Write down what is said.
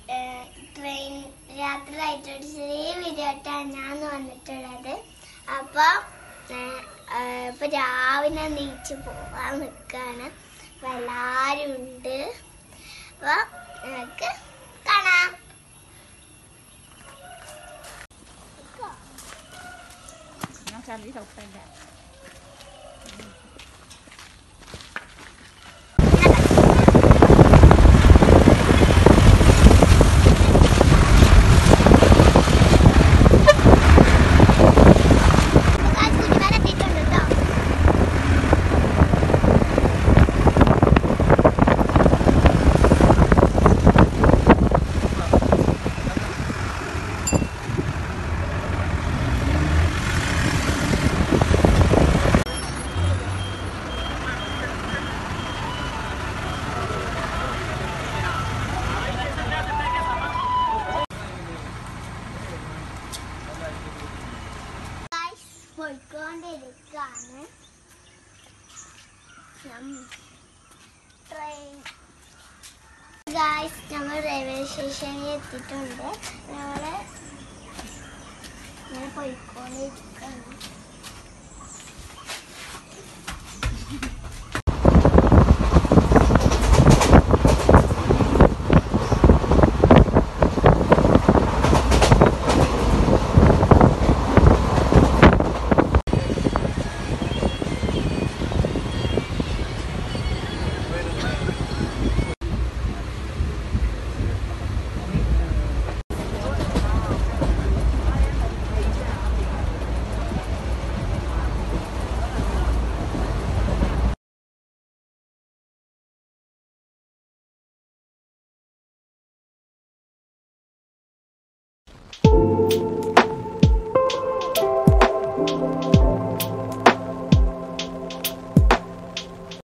train രാത്രിയിലായിട്ട് ഒരു ചെറിയ വീഡിയോട്ടാണ് ഞാൻ വന്നിട്ടുള്ളത് അപ്പോൾ ഇപ്പൊ രാവിലെ നീച്ച് പോവാൻ നിൽക്കുകയാണ് അപ്പൊ എല്ലാവരും ഉണ്ട് അപ്പോൾ നമുക്ക് കാണാം ഞാൻ ചളി തൊട്ടല്ല എത്തിയിട്ടുണ്ട് കേട്ടോ ഗൈസ് പോയിക്കൊണ്ടിരിക്കുകയാണ് ട്രെയിൻ ഗായ്സ് നമ്മൾ റെയിൽവേ സ്റ്റേഷനിൽ എത്തിയിട്ടുണ്ട് ഞങ്ങള് ഇങ്ങനെ പോയിക്കൊണ്ടിരിക്കുകയാണ്